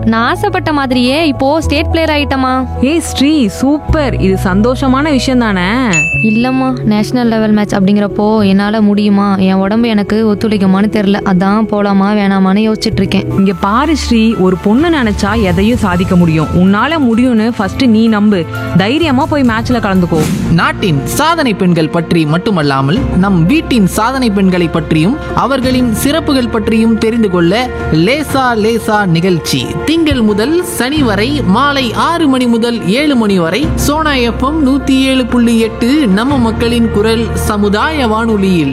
நான் ஆசைப்பட்ட மாதிரியே இப்போ ஸ்டேட் பிளேயர் ஆயிட்டமா ஏய் ஸ்ரீ சூப்பர் இது சந்தோஷமான விஷயம் தானே இல்லம்மா நேஷனல் லெவல் மேட்ச் அப்படிங்கிறப்போ என்னால முடியுமா என் உடம்பு எனக்கு ஒத்துழைக்குமான்னு தெரியல அதான் போலாமா வேணாமான்னு யோசிச்சுட்டு இருக்கேன் இங்க பாரு ஸ்ரீ ஒரு பொண்ணு நினைச்சா எதையும் சாதிக்க முடியும் உன்னால முடியும்னு ஃபர்ஸ்ட் நீ நம்பு தைரியமா போய் மேட்ச்ல கலந்துக்கோ நாட்டின் சாதனை பெண்கள் பற்றி மட்டுமல்லாமல் நம் வீட்டின் சாதனை பெண்களை பற்றியும் அவர்களின் சிறப்புகள் பற்றியும் தெரிந்து கொள்ள லேசா லேசா நிகழ்ச்சி திங்கள் முதல் சனி வரை மாலை ஆறு மணி முதல் ஏழு மணி வரை சோனா எஃப்எம் நூத்தி ஏழு புள்ளி எட்டு நம்ம மக்களின் குரல் சமுதாய வானொலியில்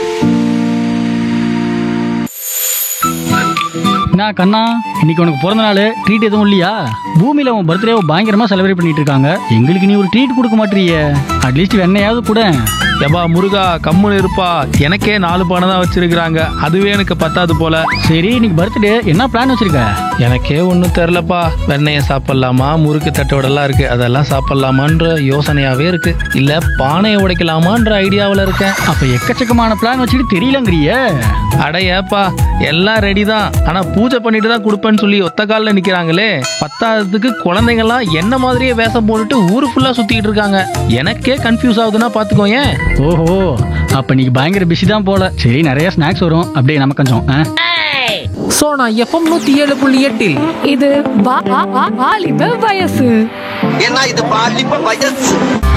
என்ன கண்ணா இன்னைக்கு உனக்கு பிறந்த நாள் ட்ரீட் எதுவும் இல்லையா பூமியில உன் பர்த்டேவை பயங்கரமா செலிப்ரேட் பண்ணிட்டு இருக்காங்க எங்களுக்கு நீ ஒரு ட்ரீட் கொடுக்க மாட்டீங்க அட்லீஸ்ட் வெண்ணையாவது கூட எப்பா முருகா கம்முன்னு இருப்பா எனக்கே நாலு பானை தான் வச்சிருக்கிறாங்க அதுவே எனக்கு பத்தாது போல சரி இன்னைக்கு பர்த்டே என்ன பிளான் வச்சிருக்க எனக்கே ஒன்றும் தெரிலப்பா வெண்ணெயை சாப்பிட்லாமா முறுக்கு தட்டோடலாம் இருக்கு அதெல்லாம் சாப்பிட்லாமான்ற யோசனையாவே இருக்கு இல்ல பானையை உடைக்கலாமான்ற ஐடியாவில் இருக்கேன் அப்ப எக்கச்சக்கமான பிளான் வச்சுட்டு தெரியலங்கிறிய அட ஏப்பா எல்லாம் ரெடி தான் ஆனா பூஜை பண்ணிட்டு தான் கொடுப்பேன்னு சொல்லி ஒத்த காலில் நிக்கிறாங்களே பத்தாததுக்கு குழந்தைங்கலாம் என்ன மாதிரியே வேஷம் போட்டுட்டு ஊரு ஃபுல்லா சுத்திட்டு இருக்காங்க எனக்கே கன்ஃபியூஸ் ஆகுதுன்னா பாத்துக்கோயேன் ஓஹோ அப்ப இன்னைக்கு பயங்கர பிஸி தான் போல சரி நிறைய ஸ்நாக்ஸ் வரும் அப்படியே நமக்கு கொஞ்சம் ஆ? சோனா எஃப்எம் நூத்தி ஏழு புள்ளி எட்டில் இது வா- வா- வா- வாலிப வயசு ஏன்னா இது பாலிப்ப வயசு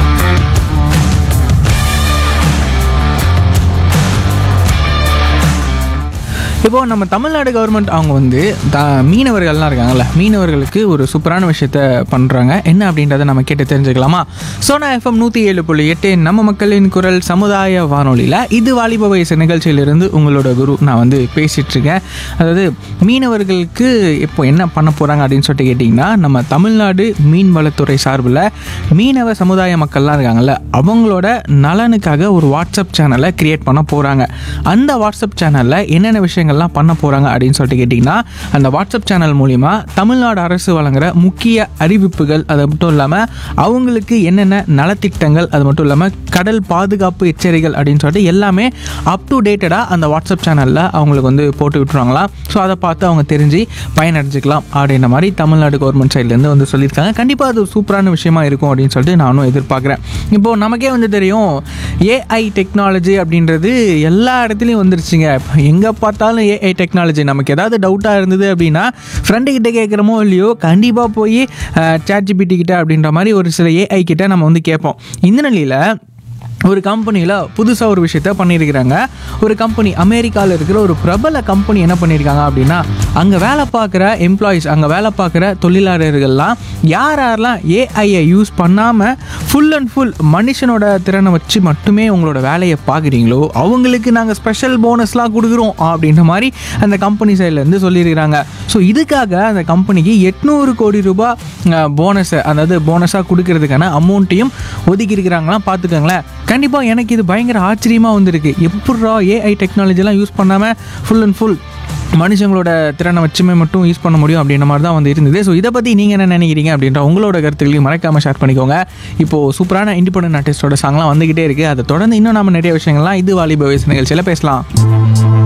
இப்போ நம்ம தமிழ்நாடு கவர்மெண்ட் அவங்க வந்து த மீனவர்கள்லாம் இருக்காங்கல்ல மீனவர்களுக்கு ஒரு சூப்பரான விஷயத்த பண்ணுறாங்க என்ன அப்படின்றத நம்ம கேட்டு தெரிஞ்சுக்கலாமா சோனா எஃப்எம் நூற்றி ஏழு புள்ளி எட்டு நம்ம மக்களின் குரல் சமுதாய வானொலியில் இது வாலிப வயசு நிகழ்ச்சியிலிருந்து உங்களோட குரு நான் வந்து பேசிகிட்டு இருக்கேன் அதாவது மீனவர்களுக்கு இப்போ என்ன பண்ண போகிறாங்க அப்படின்னு சொல்லிட்டு கேட்டிங்கன்னா நம்ம தமிழ்நாடு மீன்வளத்துறை சார்பில் மீனவ சமுதாய மக்கள்லாம் இருக்காங்கல்ல அவங்களோட நலனுக்காக ஒரு வாட்ஸ்அப் சேனலை கிரியேட் பண்ண போகிறாங்க அந்த வாட்ஸ்அப் சேனலில் என்னென்ன விஷயங்கள்லாம் பண்ண போகிறாங்க அப்படின்னு சொல்லிட்டு கேட்டிங்கன்னா அந்த வாட்ஸ்அப் சேனல் மூலிமா தமிழ்நாடு அரசு வழங்குற முக்கிய அறிவிப்புகள் அது மட்டும் இல்லாமல் அவங்களுக்கு என்னென்ன நலத்திட்டங்கள் அது மட்டும் இல்லாமல் கடல் பாதுகாப்பு எச்சரிக்கைகள் அப்படின்னு சொல்லிட்டு எல்லாமே அப் டு டேட்டடாக அந்த வாட்ஸ்அப் சேனலில் அவங்களுக்கு வந்து போட்டு விட்டுருவாங்களாம் ஸோ அதை பார்த்து அவங்க தெரிஞ்சு பயனடைஞ்சிக்கலாம் அப்படின்ற மாதிரி தமிழ்நாடு கவர்மெண்ட் சைட்லேருந்து வந்து சொல்லியிருக்காங்க கண்டிப்பாக அது சூப்பரான விஷயமா இருக்கும் அப்படின்னு சொல்லிட்டு நானும் எதிர்பார்க்குறேன் இப்போது நமக்கே வந்து தெரியும் ஏஐ டெக்னாலஜி அப்படின்றது எல்லா இடத்துலையும் வந்துருச்சுங்க எங்கே பார்த்தாலும் ஏஐ டெக்னாலஜி நமக்கு ஏதாவது டவுட்டாக இருந்தது அப்படின்னா ஃப்ரெண்டு கிட்ட கேட்குறமோ இல்லையோ கண்டிப்பாக போய் சேட் ஜிபிடி கிட்ட அப்படின்ற மாதிரி ஒரு சில ஏஐ கிட்ட நம்ம வந்து கேட்போம் இந்த நிலையில் ஒரு கம்பெனியில் புதுசாக ஒரு விஷயத்த பண்ணியிருக்கிறாங்க ஒரு கம்பெனி அமெரிக்காவில் இருக்கிற ஒரு பிரபல கம்பெனி என்ன பண்ணியிருக்காங்க அப்படின்னா அங்கே வேலை பார்க்குற எம்ப்ளாயீஸ் அங்கே வேலை பார்க்குற தொழிலாளர்கள்லாம் யார் யாரெல்லாம் ஏஐயை யூஸ் பண்ணாமல் ஃபுல் அண்ட் ஃபுல் மனுஷனோட திறனை வச்சு மட்டுமே உங்களோட வேலையை பார்க்குறீங்களோ அவங்களுக்கு நாங்கள் ஸ்பெஷல் போனஸ்லாம் கொடுக்குறோம் அப்படின்ற மாதிரி அந்த கம்பெனி சைட்லேருந்து சொல்லியிருக்கிறாங்க ஸோ இதுக்காக அந்த கம்பெனிக்கு எட்நூறு கோடி ரூபாய் போனஸை அதாவது போனஸாக கொடுக்கறதுக்கான அமௌண்ட்டையும் ஒதுக்கி இருக்கிறாங்களாம் பார்த்துக்கோங்களேன் கண்டிப்பாக எனக்கு இது பயங்கர ஆச்சரியமாக வந்திருக்கு எப்பட்றா ஏஐ டெக்னாலஜிலாம் யூஸ் பண்ணாமல் ஃபுல் அண்ட் ஃபுல் மனுஷங்களோட திறனை வச்சுமே மட்டும் யூஸ் பண்ண முடியும் அப்படின்ற மாதிரி தான் வந்து இருந்தது ஸோ இதை பற்றி நீங்கள் என்ன நினைக்கிறீங்க அப்படின்ற உங்களோட கருத்துக்களையும் மறக்காமல் ஷேர் பண்ணிக்கோங்க இப்போது சூப்பரான இண்டிபெண்டன்ட் ஆர்டிஸ்டோட சாங்லாம் வந்துக்கிட்டே இருக்குது அதை தொடர்ந்து இன்னும் நம்ம நிறைய விஷயங்கள்லாம் இது வாலிப வயசு நிகழ்ச்சியில் பேசலாம்